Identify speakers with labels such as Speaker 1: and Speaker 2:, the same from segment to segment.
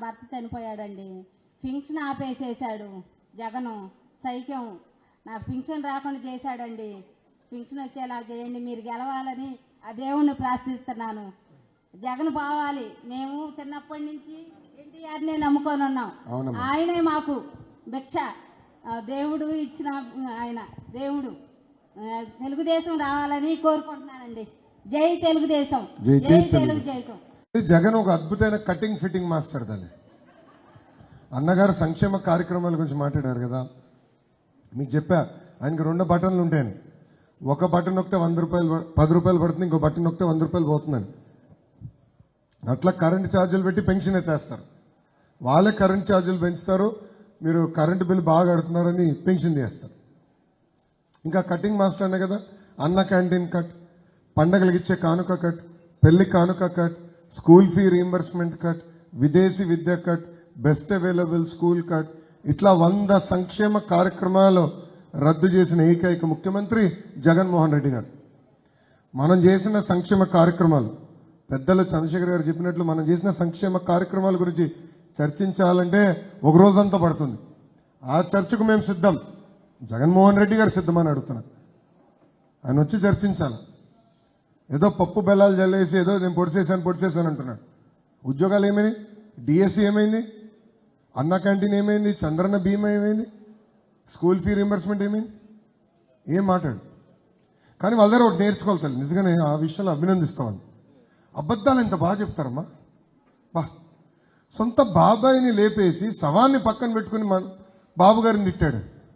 Speaker 1: భర్త చనిపోయాడండి పింఛన్ ఆపేసేసాడు జగను సైక్యం నాకు పింఛన్ రాకుండా చేశాడండి పింఛన్ వచ్చేలా చేయండి మీరు గెలవాలని ఆ దేవుణ్ణి ప్రార్థిస్తున్నాను జగన్ పోవాలి మేము చిన్నప్పటి నుంచి ఎన్టీఆర్నే నమ్ముకొని ఉన్నాం
Speaker 2: అవునమ్మా.
Speaker 1: ఆయనే మాకు భిక్ష ఆ, దేవుడు ఇచ్చిన ఆయన దేవుడు ఆ, తెలుగుదేశం రావాలని కోరుకుంటున్నానండి జై తెలుగుదేశం
Speaker 2: జై జై
Speaker 1: తెలుగుదేశం
Speaker 2: జగన్ ఒక అద్భుతమైన కటింగ్ ఫిట్టింగ్ మాస్టర్ దాన్ని అన్నగారు సంక్షేమ కార్యక్రమాల గురించి మాట్లాడారు కదా మీకు చెప్పా ఆయనకి రెండు బటన్లు ఉంటాయని ఒక బటన్ నొక్కితే వంద రూపాయలు ప- పది రూపాయలు పడుతుంది ఇంకో బటన్ నొక్కితే వంద రూపాయలు పోతుందని అట్లా కరెంట్ ఛార్జీలు పెట్టి పెన్షన్ ఎత్తేస్తారు వాళ్ళే కరెంట్ ఛార్జీలు పెంచుతారు మీరు కరెంటు బిల్ బాగా కడుతున్నారని పెన్షన్ చేస్తారు ఇంకా కటింగ్ మాస్టర్ అనే కదా అన్న క్యాంటీన్ కట్ పండగలకు ఇచ్చే కానుక కట్ పెళ్లి కానుక cut school fee reimbursement cut విదేశీ విద్య cut best available school cut ఇట్లా వంద సంక్షేమ కార్యక్రమాలు రద్దు చేసిన ఏకైక ముఖ్యమంత్రి జగన్మోహన్ రెడ్డి గారు మనం చేసిన సంక్షేమ కార్యక్రమాలు పెద్దలు చంద్రశేఖర్ గారు చెప్పినట్లు మనం చేసిన సంక్షేమ కార్యక్రమాల గురించి చర్చించాలంటే ఒక రోజంతా పడుతుంది ఆ చర్చకు మేము సిద్ధం జగన్మోహన్ రెడ్డి గారు సిద్ధమని అడుగుతున్నారు ఆయన వచ్చి చర్చించాలి ఏదో పప్పు బెల్లాలు జల్లేసి ఏదో నేను పొడిసేసాను పొడిసేసాను అంటున్నాడు ఉద్యోగాలు ఏమైంది డిఎస్సి ఏమైంది అన్న క్యాంటీన్ ఏమైంది చంద్రన్న బీమా ఏమైంది స్కూల్ ఫీ రింబర్స్మెంట్ ఏమైంది ఏం మాట్లాడు కానీ వాళ్ళ దగ్గర ఒకటి నేర్చుకోవాలి తల్లి నిజంగానే ఆ విషయంలో అభినందిస్తాం వాళ్ళు అబద్ధాలు ఎంత బాగా చెప్తారమ్మా బా సొంత బాబాయిని లేపేసి శవాన్ని పక్కన పెట్టుకుని మన బాబు గారిని తిట్టాడు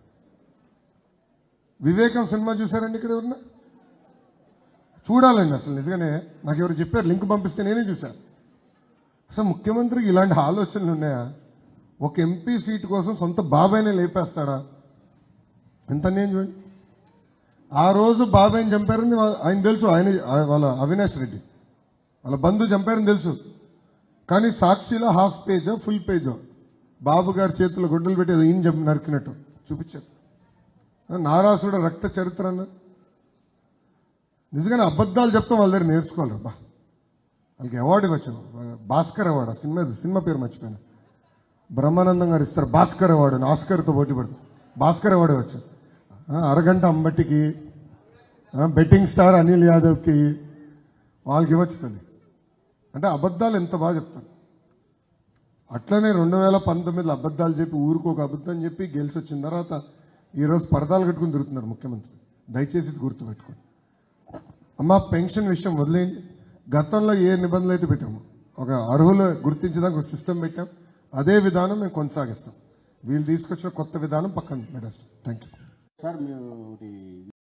Speaker 2: వివేకం సినిమా చూసారండి ఇక్కడ ఎవరన్నా చూడాలండి అసలు నిజంగానే నాకు ఎవరు చెప్పారు లింక్ పంపిస్తే నేనే చూశాను అసలు ముఖ్యమంత్రికి ఇలాంటి ఆలోచనలు ఉన్నాయా ఒక ఎంపీ సీటు కోసం సొంత బాబాయినే లేపేస్తాడా ఎంత అన్యాయం చూడండి ఆ రోజు బాబాయిని చంపారని వా- ఆయన తెలుసు ఆయన వాళ్ళ అవినాష్ రెడ్డి వాళ్ళ బంధువు చంపారని తెలుసు కానీ సాక్షిలో హాఫ్ పేజో ఫుల్ పేజో బాబు గారి చేతుల్లో గుడ్డలు పెట్టి ఈయన చంపి నరికినట్టు చూపించారు నారాసుడు రక్త చరిత్ర అన్నారు నిజంగానే అబద్ధాలు చెప్తాం వాళ్ళ దగ్గర నేర్చుకోవాలి బా వాళ్ళకి అవార్డు ఇవ్వచ్చు భాస్కర్ అవార్డు ఆ సినిమా సినిమా పేరు మర్చిపోయాను బ్రహ్మానందం గారు ఇస్తారు భాస్కర్ అవార్డు అని ఆస్కర్తో పోటీ పడుతుంది భాస్కర్ అవార్డు ఇవ్వచ్చు ఆ, అరగంట అంబట్టికి ఆ, బెట్టింగ్ స్టార్ అనిల్ యాదవ్కి వాళ్ళకి ఇవ్వచ్చు తల్లి అంటే అబద్ధాలు ఎంత బాగా చెప్తారు అట్లనే రెండు వేల పంతొమ్మిదిలో అబద్ధాలు చెప్పి ఊరికి ఒక అబద్ధం చెప్పి గెలిచి వచ్చిన తర్వాత ఈరోజు పరదాలు కట్టుకుని తిరుగుతున్నారు ముఖ్యమంత్రి దయచేసి ఇది గుర్తుపెట్టుకోండి అమ్మ పెన్షన్ విషయం వదిలేయండి గతంలో ఏ నిబంధనలు అయితే పెట్టాము ఒక అర్హులు గుర్తించడానికి ఒక సిస్టమ్ పెట్టాం అదే విధానం మేము కొనసాగిస్తాం వీళ్ళు తీసుకొచ్చిన కొత్త విధానం పక్కన పెట్టేస్తాం థ్యాంక్ యూ
Speaker 3: సార్ మీరు